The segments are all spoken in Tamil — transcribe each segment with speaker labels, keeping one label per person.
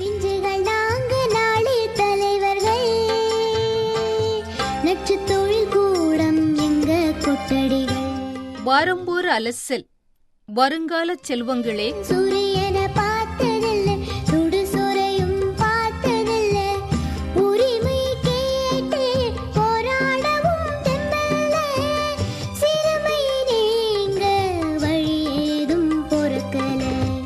Speaker 1: பிஞ்சுகள் நாங்க நாளை தலைவர்கள் நச்சு தொழில் கூடம் எங்க கொட்டடிகள்
Speaker 2: வாரம்போர் அலசல் வருங்கால செல்வங்களே
Speaker 1: சூரியனை பார்த்ததில்ல சுடு சொறையும் பார்த்ததில்ல உரிமை கேட்டு போராடவும் தெம்பல்ல சிறுமை நீங்க வழி ஏதும் பொறுக்கல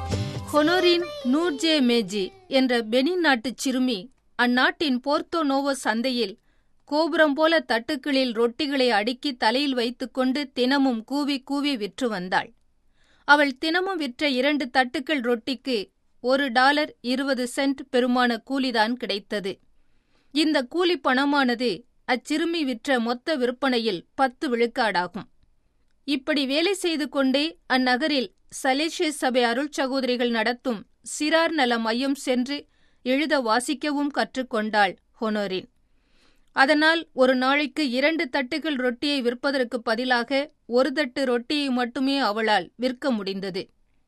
Speaker 2: ஹொனோரின் நூர்ஜே மேஜி என்ற பெனின் நாட்டுச் சிறுமி அந்நாட்டின் போர்த்தோ நோவோ சந்தையில் கோபுரம் போல தட்டுக்களில் ரொட்டிகளை அடுக்கி தலையில் வைத்துக்கொண்டு தினமும் கூவி கூவி விற்று வந்தாள் அவள் தினமும் விற்ற இரண்டு தட்டுக்கள் ரொட்டிக்கு ஒரு டாலர் இருபது சென்ட் பெருமான கூலிதான் கிடைத்தது இந்த கூலி பணமானது அச்சிறுமி விற்ற மொத்த விற்பனையில் பத்து விழுக்காடாகும் இப்படி வேலை செய்து கொண்டே அந்நகரில் சலேசியஸ் சபை அருள் சகோதரிகள் நடத்தும் சிறார் நல மையம் சென்று எழுத வாசிக்கவும் கற்றுக்கொண்டாள் ஹொனோரின் அதனால் ஒரு நாளைக்கு இரண்டு தட்டுகள் ரொட்டியை விற்பதற்கு பதிலாக ஒரு தட்டு ரொட்டியை மட்டுமே அவளால் விற்க முடிந்தது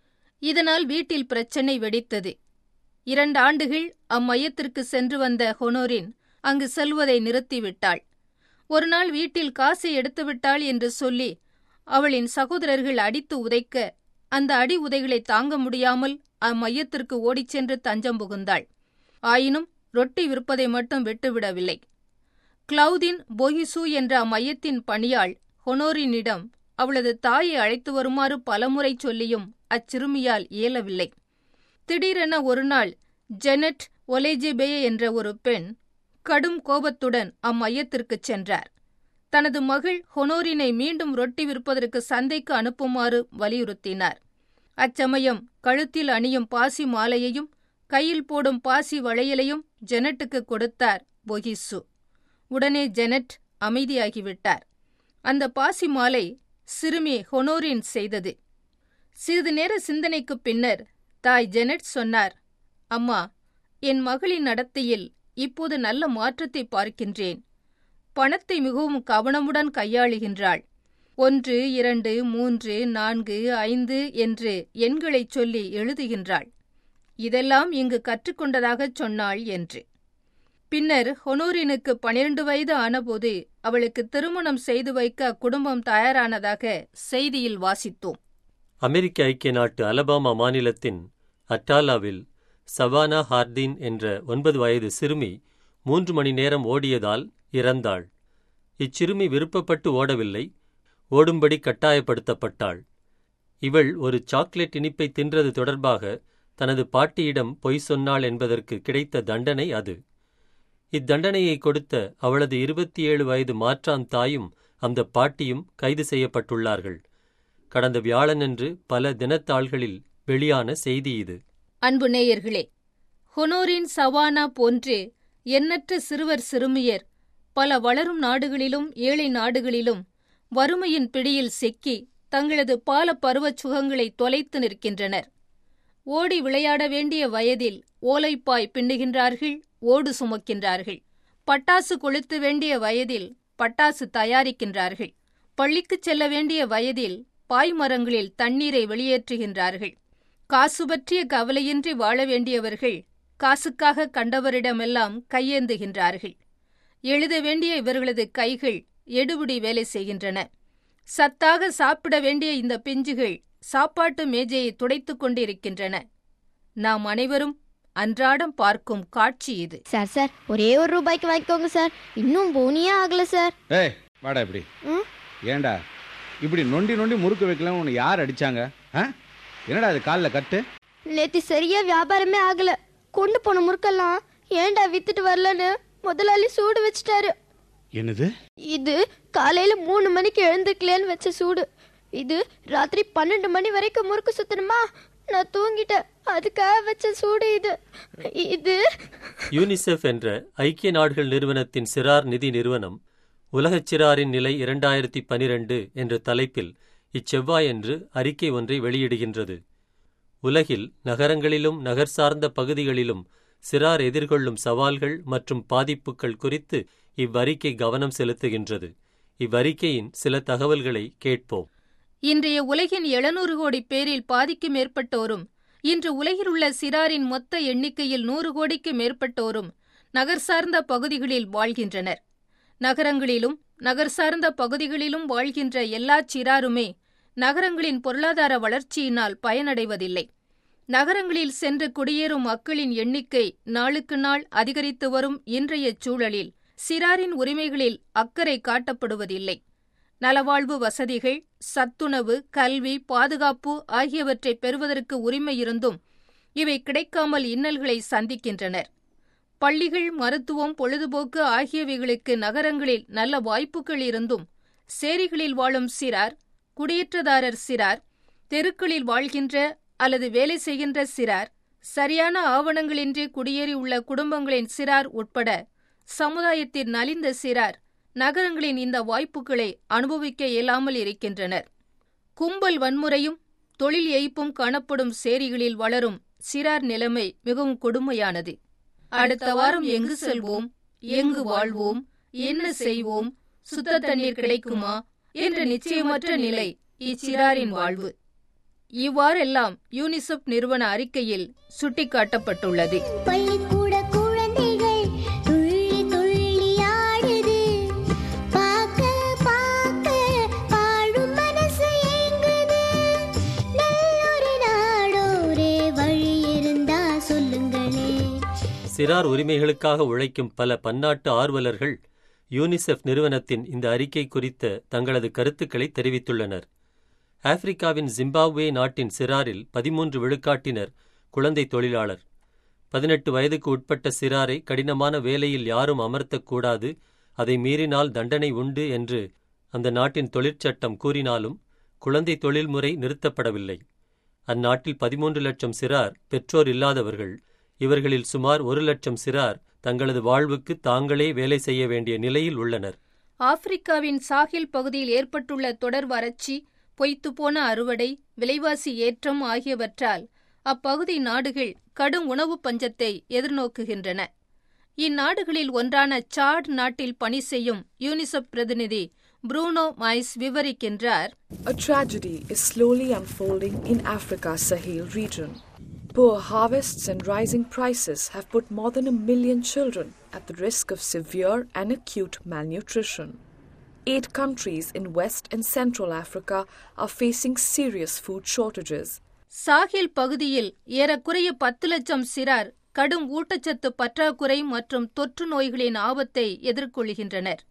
Speaker 2: இதனால் வீட்டில் பிரச்சனை வெடித்தது இரண்டு ஆண்டுகள் அம்மையத்திற்கு சென்று வந்த ஹொனோரின் அங்கு செல்வதை நிறுத்திவிட்டாள் ஒருநாள் வீட்டில் காசை எடுத்துவிட்டாள் என்று சொல்லி அவளின் சகோதரர்கள் அடித்து உதைக்க அந்த அடி உதைகளை தாங்க முடியாமல் அம்மையத்திற்கு ஓடிச் சென்று தஞ்சம் புகுந்தாள் ஆயினும் ரொட்டி விற்பதை மட்டும் விட்டுவிடவில்லை கிளவுதின் பொகிசு என்ற அம்மையத்தின் பணியாள் ஹொனோரினிடம் அவளது தாயை அழைத்து வருமாறு பலமுறை சொல்லியும் அச்சிறுமியால் இயலவில்லை திடீரென ஒருநாள் ஜெனட் ஒலேஜிபே என்ற ஒரு பெண் கடும் கோபத்துடன் அம்மையத்திற்குச் சென்றார் தனது மகள் ஹொனோரினை மீண்டும் ரொட்டி விற்பதற்கு சந்தைக்கு அனுப்புமாறு வலியுறுத்தினார் அச்சமயம் கழுத்தில் அணியும் பாசி மாலையையும் கையில் போடும் பாசி வளையலையும் ஜெனட்டுக்கு கொடுத்தார் பொகிசு உடனே ஜெனட் அமைதியாகிவிட்டார் அந்த பாசி மாலை சிறுமி ஹொனோரின் செய்தது சிறிது நேர சிந்தனைக்குப் பின்னர் தாய் ஜெனட் சொன்னார் அம்மா என் மகளின் நடத்தையில் இப்போது நல்ல மாற்றத்தை பார்க்கின்றேன் பணத்தை மிகவும் கவனமுடன் கையாளுகின்றாள் ஒன்று இரண்டு மூன்று நான்கு ஐந்து என்று எண்களைச் சொல்லி எழுதுகின்றாள் இதெல்லாம் இங்கு கற்றுக்கொண்டதாகச் சொன்னாள் என்று பின்னர் ஹொனோரினுக்கு பனிரண்டு வயது ஆனபோது அவளுக்கு திருமணம் செய்து வைக்க அக்குடும்பம் தயாரானதாக செய்தியில் வாசித்தோம்
Speaker 3: அமெரிக்க ஐக்கிய நாட்டு அலபாமா மாநிலத்தின் அட்டாலாவில் சவானா ஹார்டின் என்ற ஒன்பது வயது சிறுமி மூன்று மணி நேரம் ஓடியதால் இறந்தாள் இச்சிறுமி விருப்பப்பட்டு ஓடவில்லை ஓடும்படி கட்டாயப்படுத்தப்பட்டாள் இவள் ஒரு சாக்லேட் இனிப்பை தின்றது தொடர்பாக தனது பாட்டியிடம் பொய் சொன்னாள் என்பதற்கு கிடைத்த தண்டனை அது இத்தண்டனையை கொடுத்த அவளது இருபத்தி ஏழு வயது மாற்றான் தாயும் அந்த பாட்டியும் கைது செய்யப்பட்டுள்ளார்கள் கடந்த வியாழனன்று பல தினத்தாள்களில் வெளியான செய்தி இது
Speaker 2: அன்பு நேயர்களே ஹொனோரின் சவானா போன்று எண்ணற்ற சிறுவர் சிறுமியர் பல வளரும் நாடுகளிலும் ஏழை நாடுகளிலும் வறுமையின் பிடியில் சிக்கி தங்களது பால பருவச் சுகங்களை தொலைத்து நிற்கின்றனர் ஓடி விளையாட வேண்டிய வயதில் ஓலைப்பாய் பின்னுகின்றார்கள் ஓடு சுமக்கின்றார்கள் பட்டாசு கொளுத்த வேண்டிய வயதில் பட்டாசு தயாரிக்கின்றார்கள் பள்ளிக்குச் செல்ல வேண்டிய வயதில் பாய்மரங்களில் தண்ணீரை வெளியேற்றுகின்றார்கள் காசு பற்றிய கவலையின்றி வாழ வேண்டியவர்கள் காசுக்காக கண்டவரிடமெல்லாம் கையேந்துகின்றார்கள் எழுத வேண்டிய இவர்களது கைகள் எடுபிடி வேலை செய்கின்றன சத்தாக சாப்பிட வேண்டிய இந்த பிஞ்சுகள் சாப்பாட்டு மேஜையை துடைத்துக் கொண்டிருக்கின்றன நாம் அனைவரும் அன்றாடம் பார்க்கும் காட்சி இது
Speaker 4: சார் சார் ஒரே ஒரு ரூபாய்க்கு வாங்கிக்கோங்க சார் இன்னும் போனியே ஆகல சார்
Speaker 5: ஏய் வாடா இப்படி
Speaker 4: ம்?
Speaker 5: ஏன்டா இப்படி நொண்டி நொண்டி முறுக்கு வைக்கலாம் உன்னை யார் அடிச்சாங்க ஆ என்னடா அது காலில் கட்டு
Speaker 4: நேத்து சரியா வியாபாரமே ஆகல கொண்டு போன முறுக்கெல்லாம் ஏன்டா வித்துட்டு வரலன்னு முதலாளி சூடு வச்சிட்டாரு
Speaker 5: என்னது
Speaker 4: இது காலையில மூணு மணிக்கு எழுந்துக்கலேன்னு வச்ச சூடு இது ராத்திரி பன்னெண்டு மணி வரைக்கும் முறுக்கு சுத்தணுமா நான் தூங்கிட்டேன் அதுக்காக வச்ச சூடு இது இது
Speaker 3: யூனிசெஃப் என்ற ஐக்கிய நாடுகள் நிறுவனத்தின் சிறார் நிதி நிறுவனம் உலகச் சிறாரின் நிலை இரண்டாயிரத்தி பனிரெண்டு என்ற தலைப்பில் இச்செவ்வாயன்று அறிக்கை ஒன்றை வெளியிடுகின்றது உலகில் நகரங்களிலும் நகர் சார்ந்த பகுதிகளிலும் சிறார் எதிர்கொள்ளும் சவால்கள் மற்றும் பாதிப்புகள் குறித்து இவ்வறிக்கை கவனம் செலுத்துகின்றது இவ்வறிக்கையின் சில தகவல்களை கேட்போம்
Speaker 2: இன்றைய உலகின் எழுநூறு கோடி பேரில் பாதிக்கு மேற்பட்டோரும் இன்று உலகிலுள்ள சிறாரின் மொத்த எண்ணிக்கையில் நூறு கோடிக்கு மேற்பட்டோரும் நகர் சார்ந்த பகுதிகளில் வாழ்கின்றனர் நகரங்களிலும் நகர் சார்ந்த பகுதிகளிலும் வாழ்கின்ற எல்லாச் சிறாருமே நகரங்களின் பொருளாதார வளர்ச்சியினால் பயனடைவதில்லை நகரங்களில் சென்று குடியேறும் மக்களின் எண்ணிக்கை நாளுக்கு நாள் அதிகரித்து வரும் இன்றைய சூழலில் சிறாரின் உரிமைகளில் அக்கறை காட்டப்படுவதில்லை நலவாழ்வு வசதிகள் சத்துணவு கல்வி பாதுகாப்பு ஆகியவற்றை பெறுவதற்கு உரிமை இருந்தும் இவை கிடைக்காமல் இன்னல்களை சந்திக்கின்றனர் பள்ளிகள் மருத்துவம் பொழுதுபோக்கு ஆகியவைகளுக்கு நகரங்களில் நல்ல வாய்ப்புகள் இருந்தும் சேரிகளில் வாழும் சிறார் குடியேற்றதாரர் சிறார் தெருக்களில் வாழ்கின்ற அல்லது வேலை செய்கின்ற சிறார் சரியான ஆவணங்களின்றி குடியேறியுள்ள குடும்பங்களின் சிறார் உட்பட சமுதாயத்தின் நலிந்த சிறார் நகரங்களின் இந்த வாய்ப்புகளை அனுபவிக்க இயலாமல் இருக்கின்றனர் கும்பல் வன்முறையும் தொழில் ஏய்ப்பும் காணப்படும் சேரிகளில் வளரும் சிறார் நிலைமை மிகவும் கொடுமையானது அடுத்த வாரம் எங்கு செல்வோம் எங்கு வாழ்வோம் என்ன செய்வோம் சுத்த தண்ணீர் கிடைக்குமா என்ற நிச்சயமற்ற நிலை இச்சிறாரின் வாழ்வு இவ்வாறெல்லாம் யூனிசெஃப் நிறுவன அறிக்கையில் சுட்டிக்காட்டப்பட்டுள்ளது
Speaker 1: பள்ளிக்கூட குழந்தைகள் துள்ளி துள்ளி ஆடுது பார்க்க பார்க்க பாழும் மனசு ஏங்குது நல்லொரு நாடோரே வழி இருந்தா சொல்லுங்களே
Speaker 3: சிறார் உரிமைகளுக்காக உழைக்கும் பல பன்னாட்டு ஆர்வலர்கள் யூனிசெஃப் நிறுவனத்தின் இந்த அறிக்கை குறித்த தங்களது கருத்துக்களை தெரிவித்துள்ளனர் ஆப்பிரிக்காவின் ஜிம்பாப்வே நாட்டின் சிறாரில் பதிமூன்று விழுக்காட்டினர் குழந்தை தொழிலாளர் பதினெட்டு வயதுக்கு உட்பட்ட சிறாரை கடினமான வேலையில் யாரும் அமர்த்தக்கூடாது அதை மீறினால் தண்டனை உண்டு என்று அந்த நாட்டின் தொழிற்சட்டம் கூறினாலும் குழந்தை தொழில்முறை நிறுத்தப்படவில்லை அந்நாட்டில் பதிமூன்று லட்சம் சிறார் பெற்றோர் இல்லாதவர்கள் இவர்களில் சுமார் ஒரு லட்சம் சிறார் தங்களது வாழ்வுக்கு தாங்களே வேலை செய்ய வேண்டிய நிலையில் உள்ளனர்
Speaker 2: ஆப்பிரிக்காவின் சாஹில் பகுதியில் ஏற்பட்டுள்ள தொடர் வறட்சி பொய்த்துப்போன அறுவடை விலைவாசி ஏற்றம் ஆகியவற்றால் அப்பகுதி நாடுகள் கடும் உணவு பஞ்சத்தை எதிர்நோக்குகின்றன இந்நாடுகளில் ஒன்றான சாட் நாட்டில் பணி செய்யும் யூனிசெஃப் பிரதிநிதி புரூனோ மைஸ் விவரிக்கின்றார்
Speaker 6: A tragedy is slowly unfolding in Africa's Sahel region. Poor harvests and rising prices have put more than a million children at the risk of severe and acute malnutrition. Eight countries in West and Central Africa are facing serious food shortages.
Speaker 2: Sahel பகுதியில் ஏறக்குறைய பத்து லட்சம் சிறார் கடும் ஊட்டச்சத்து பற்றாக்குறை மற்றும் தொற்று நோய்களின் ஆபத்தை எதிர்கொள்கின்றனர்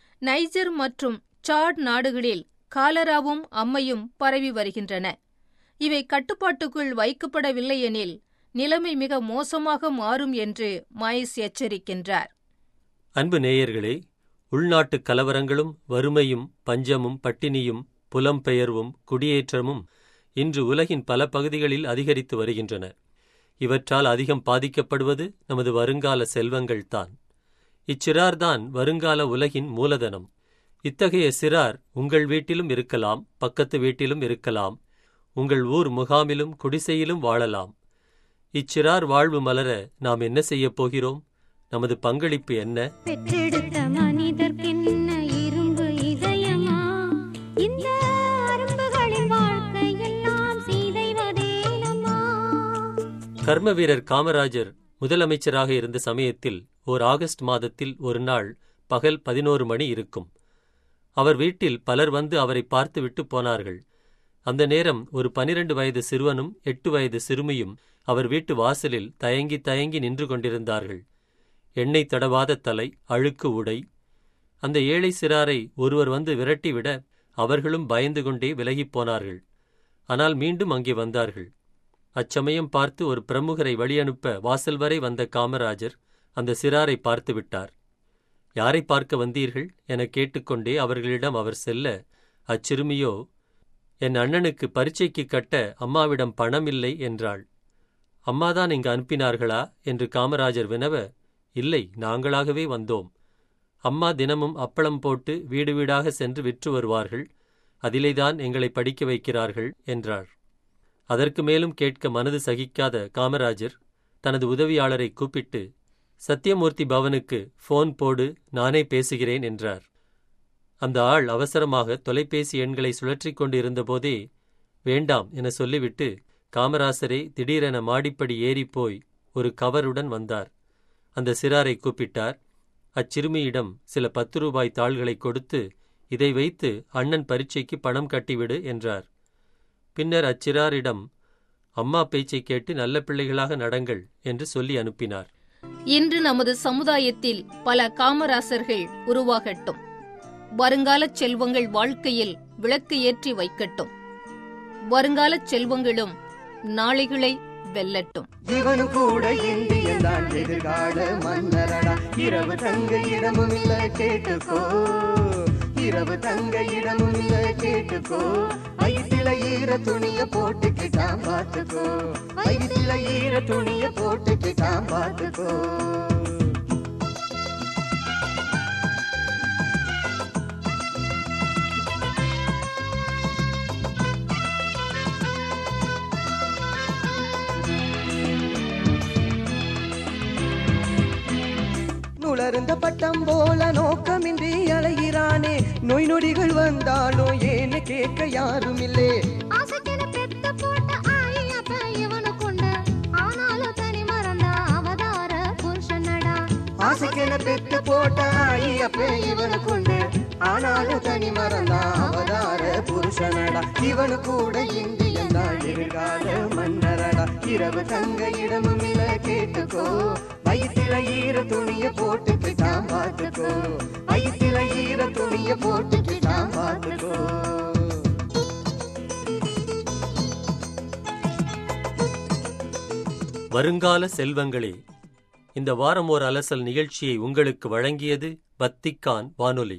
Speaker 2: நைஜர் மற்றும் சாட் நாடுகளில் காலராவும் அம்மையும் பரவி வருகின்றன இவை கட்டுப்பாட்டுக்குள் வைக்கப்படவில்லை எனில் நிலைமை மிக மோசமாக மாறும் என்று மைஸ் எச்சரிக்கின்றார்
Speaker 3: அன்பு நேயர்களே உள்நாட்டு கலவரங்களும் வறுமையும் பஞ்சமும் பட்டினியும் புலம்பெயர்வும் குடியேற்றமும் இன்று உலகின் பல பகுதிகளில் அதிகரித்து வருகின்றன இவற்றால் அதிகம் பாதிக்கப்படுவது நமது வருங்கால செல்வங்கள்தான் இச்சிறார்தான் வருங்கால உலகின் மூலதனம் இத்தகைய சிறார் உங்கள் வீட்டிலும் இருக்கலாம் பக்கத்து வீட்டிலும் இருக்கலாம் உங்கள் ஊர் முகாமிலும் குடிசையிலும் வாழலாம் இச்சிறார் வாழ்வு மலர நாம் என்ன செய்யப் போகிறோம் நமது பங்களிப்பு என்ன
Speaker 1: பெற்றெடுத்த மனிதர்க்கென்ன இரும்பு இதயமா இந்த அரும்புகளின் வாழ்க்கையெல்லாம் சீதைவதேனம்மா
Speaker 3: கர்ம வீரர் காமராஜர் முதலமைச்சராக இருந்த சமயத்தில் ஓர் ஆகஸ்ட் மாதத்தில் ஒரு நாள் பகல் பதினோரு மணி இருக்கும் அவர் வீட்டில் பலர் வந்து அவரை பார்த்துவிட்டு போனார்கள் அந்த நேரம் ஒரு பனிரெண்டு வயது சிறுவனும் எட்டு வயது சிறுமியும் அவர் வீட்டு வாசலில் தயங்கி தயங்கி நின்று கொண்டிருந்தார்கள் எண்ணெய் தடவாத தலை அழுக்கு உடை அந்த ஏழை சிறாரை ஒருவர் வந்து விரட்டிவிட அவர்களும் பயந்து கொண்டே விலகிப் போனார்கள் ஆனால் மீண்டும் அங்கே வந்தார்கள் அச்சமயம் பார்த்து ஒரு பிரமுகரை வழியனுப்ப வாசல் வரை வந்த காமராஜர் அந்த சிறாரை பார்த்து விட்டார் யாரை பார்க்க வந்தீர்கள் என கேட்டுக்கொண்டே அவர்களிடம் அவர் செல்ல அச்சிறுமியோ என் அண்ணனுக்கு பரீட்சைக்கு கட்ட அம்மாவிடம் பணம் இல்லை என்றாள் அம்மாதான் இங்கு அனுப்பினார்களா என்று காமராஜர் வினவ இல்லை நாங்களாகவே வந்தோம் அம்மா தினமும் அப்பளம் போட்டு வீடு வீடாக சென்று விற்று வருவார்கள் அதிலேதான் எங்களை படிக்க வைக்கிறார்கள் என்றார் அதற்கு மேலும் கேட்க மனது சகிக்காத காமராஜர் தனது உதவியாளரை கூப்பிட்டு சத்யமூர்த்தி பவனுக்கு ஃபோன் போடு நானே பேசுகிறேன் என்றார் அந்த ஆள் அவசரமாக தொலைபேசி எண்களை சுழற்றிக் கொண்டு இருந்தபோதே வேண்டாம் என சொல்லிவிட்டு காமராசரே திடீரென மாடிப்படி ஏறிப்போய் ஒரு கவருடன் வந்தார் அந்த சிறாரை கூப்பிட்டார் அச்சிறுமியிடம் சில பத்து ரூபாய் தாள்களை கொடுத்து இதை வைத்து அண்ணன் பரீட்சைக்கு பணம் கட்டிவிடு என்றார் பின்னர் அச்சிறாரிடம் அம்மா பேச்சை கேட்டு நல்ல பிள்ளைகளாக நடங்கள் என்று சொல்லி அனுப்பினார்
Speaker 2: இன்று நமது சமுதாயத்தில் பல காமராசர்கள் உருவாகட்டும் வருங்கால செல்வங்கள் வாழ்க்கையில் விளக்கு ஏற்றி வைக்கட்டும் வருங்கால செல்வங்களும் நாளைகளை வெல்லட்டும்
Speaker 7: இவனும் கூட இந்தியன் தான் எதிர்கால மன்னரடா இரவு தங்க இடமும் இல்ல கேட்டுக்கோ இரவு தங்க இடமும் இல்ல கேட்டுக்கோ வயிற்றில ஈர துணிய போட்டுக்கிட்டான் பாத்துக்கோ வயிற்றில ஈர துணிய போட்டுக்கிட்டான் பாத்துக்கோ நுளர்ந்த பட்டம் போல நோக்கமின்றி அலைகிறானே நோய் நொடிகள் வந்தாலும் ஏன்னு கேட்க யாரும் இல்லே
Speaker 1: ஆசைக்கென பெத்த போட்ட ஆயி அப்ப இவனை கொண்ட ஆனாலும் தனி மறந்த அவதார புருஷனடா
Speaker 7: ஆசைக்கென பெத்து போட்ட ஆயி அப்ப இவனு கொண்டு ஆனாலும் தனி மறந்தா அவதார புருஷனடா இவனு கூட இந்தியன் தான் எதிர்கால மன்னரடா இரவு தங்க இடமும் இல்ல கேட்டுக்கோ வயிற்றில ஈர துணிய போட்டுக்கிட்டான் பாத்துக்கோ வயிற்றில ஈர துணிய போட்டுக்கிட்டான் பாத்துக்கோ
Speaker 3: வருங்கால செல்வங்களே இந்த வாரம் ஓர் அலசல் நிகழ்ச்சியை உங்களுக்கு வழங்கியது வத்திக்கான் வானொலி